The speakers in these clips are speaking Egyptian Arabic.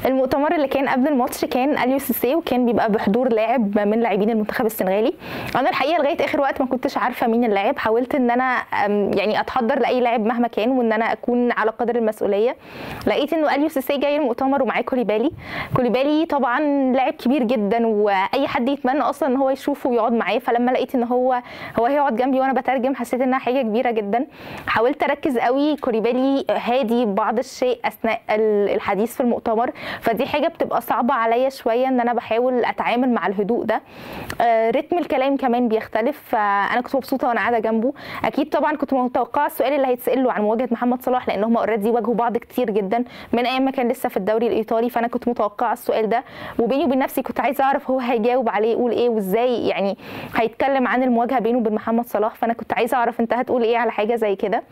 المؤتمر اللي كان قبل الماتش كان اليو سيسي وكان بيبقى بحضور لاعب من لاعبين المنتخب السنغالي انا الحقيقه لغايه اخر وقت ما كنتش عارفه مين اللاعب حاولت ان انا أم، يعني اتحضر لاي لاعب مهما كان وان انا اكون على قدر المسؤوليه لقيت انه اليو سيسي جاي المؤتمر ومعاه كوليبالي كوليبالي طبعا لاعب كبير جدا واي حد يتمنى اصلا ان هو يشوفه ويقعد معاه فلما لقيت ان هو هو هيقعد جنبي وانا بترجم حسيت انها حاجه كبيره جدا حاولت اركز قوي كوليبالي هادي بعض الشيء اثناء ال- الحديث في المؤتمر فدي حاجه بتبقى صعبه عليا شويه ان انا بحاول اتعامل مع الهدوء ده آه، رتم الكلام كمان بيختلف فانا كنت مبسوطه وانا قاعده جنبه اكيد طبعا كنت متوقعه السؤال اللي هيتسال له عن مواجهه محمد صلاح لان هم اوريدي واجهوا بعض كتير جدا من ايام ما كان لسه في الدوري الايطالي فانا كنت متوقعه السؤال ده وبيني وبين نفسي كنت عايزه اعرف هو هيجاوب عليه يقول ايه وازاي يعني هيتكلم عن المواجهه بينه وبين محمد صلاح فانا كنت عايزه اعرف انت هتقول ايه على حاجه زي كده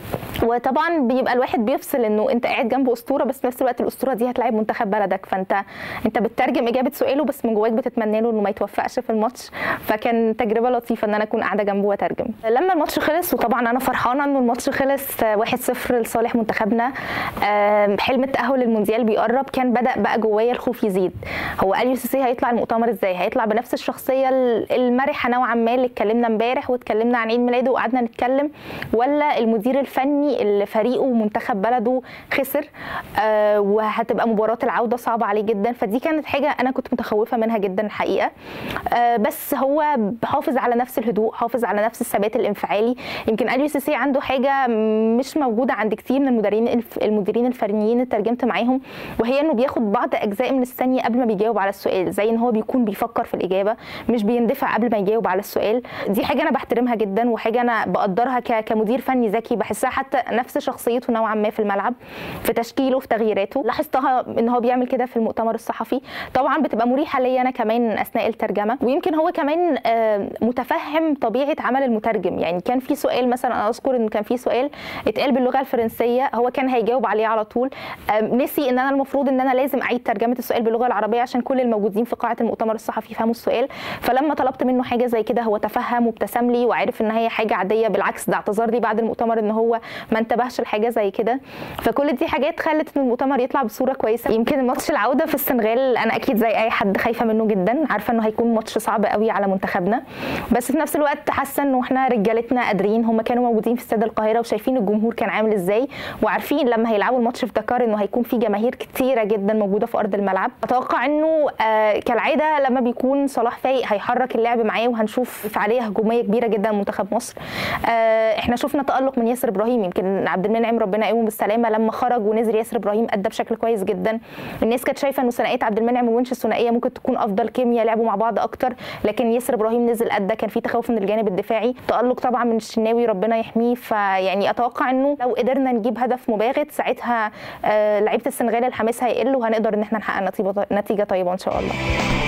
وطبعا بيبقى الواحد بيفصل انه انت قاعد جنب اسطوره بس في نفس الوقت الاسطوره دي هتلاعب منتخب بلدك فانت انت بتترجم اجابه سؤاله بس من جواك بتتمنى له انه ما يتوفقش في الماتش فكان تجربه لطيفه ان انا اكون قاعده جنبه واترجم لما الماتش خلص وطبعا انا فرحانه انه الماتش خلص 1-0 لصالح منتخبنا آم، حلم التاهل للمونديال بيقرب كان بدا بقى جوايا الخوف يزيد هو اليو سيسي هيطلع المؤتمر ازاي هيطلع بنفس الشخصيه المرحه نوعا ما اللي اتكلمنا امبارح واتكلمنا عن عيد ميلاده وقعدنا نتكلم ولا المدير الفني اللي فريقه ومنتخب بلده خسر آه وهتبقى مباراه العوده صعبه عليه جدا فدي كانت حاجه انا كنت متخوفه منها جدا الحقيقه آه بس هو حافظ على نفس الهدوء حافظ على نفس الثبات الانفعالي يمكن اليو سيسي عنده حاجه مش موجوده عند كتير من المديرين الف- المديرين الفنيين اللي ترجمت معاهم وهي انه بياخد بعض اجزاء من الثانيه قبل ما بيجاوب على السؤال زي ان هو بيكون بيفكر في الاجابه مش بيندفع قبل ما يجاوب على السؤال دي حاجه انا بحترمها جدا وحاجه انا بقدرها ك- كمدير فني ذكي بحسها حتى نفس شخصيته نوعا ما في الملعب في تشكيله في تغييراته لاحظتها ان هو بيعمل كده في المؤتمر الصحفي طبعا بتبقى مريحه ليا انا كمان اثناء الترجمه ويمكن هو كمان آه، متفهم طبيعه عمل المترجم يعني كان في سؤال مثلا انا اذكر ان كان في سؤال اتقال باللغه الفرنسيه هو كان هيجاوب عليه على طول آم، نسي ان انا المفروض ان انا لازم اعيد ترجمه السؤال باللغه العربيه عشان كل الموجودين في قاعه المؤتمر الصحفي يفهموا السؤال فلما طلبت منه حاجه زي كده هو تفهم وابتسم لي وعرف ان هي حاجه عاديه بالعكس ده اعتذر لي بعد المؤتمر ان هو ما انتبهش لحاجه زي كده فكل دي حاجات خلت ان المؤتمر يطلع بصوره كويسه يمكن ماتش العوده في السنغال انا اكيد زي اي حد خايفه منه جدا عارفه انه هيكون ماتش صعب قوي على منتخبنا بس في نفس الوقت حاسه انه احنا رجالتنا قادرين هم كانوا موجودين في استاد القاهره وشايفين الجمهور كان عامل ازاي وعارفين لما هيلعبوا الماتش في دكار انه هيكون في جماهير كتيره جدا موجوده في ارض الملعب اتوقع انه آه كالعاده لما بيكون صلاح فايق هيحرك اللعب معاه وهنشوف فعاليه هجوميه كبيره جدا منتخب مصر آه احنا شفنا تالق من ياسر ابراهيم يمكن عبد المنعم ربنا يقوم بالسلامه لما خرج ونزل ياسر ابراهيم ادى بشكل كويس جدا الناس كانت شايفه انه ثنائيه عبد المنعم وونش الثنائيه ممكن تكون افضل كيمياء لعبوا مع بعض اكتر لكن ياسر ابراهيم نزل ادى كان في تخوف من الجانب الدفاعي تالق طبعا من الشناوي ربنا يحميه فيعني اتوقع انه لو قدرنا نجيب هدف مباغت ساعتها آه لعيبه السنغال الحماس هيقل وهنقدر ان احنا نحقق نتيجه نتيجه طيبه ان شاء الله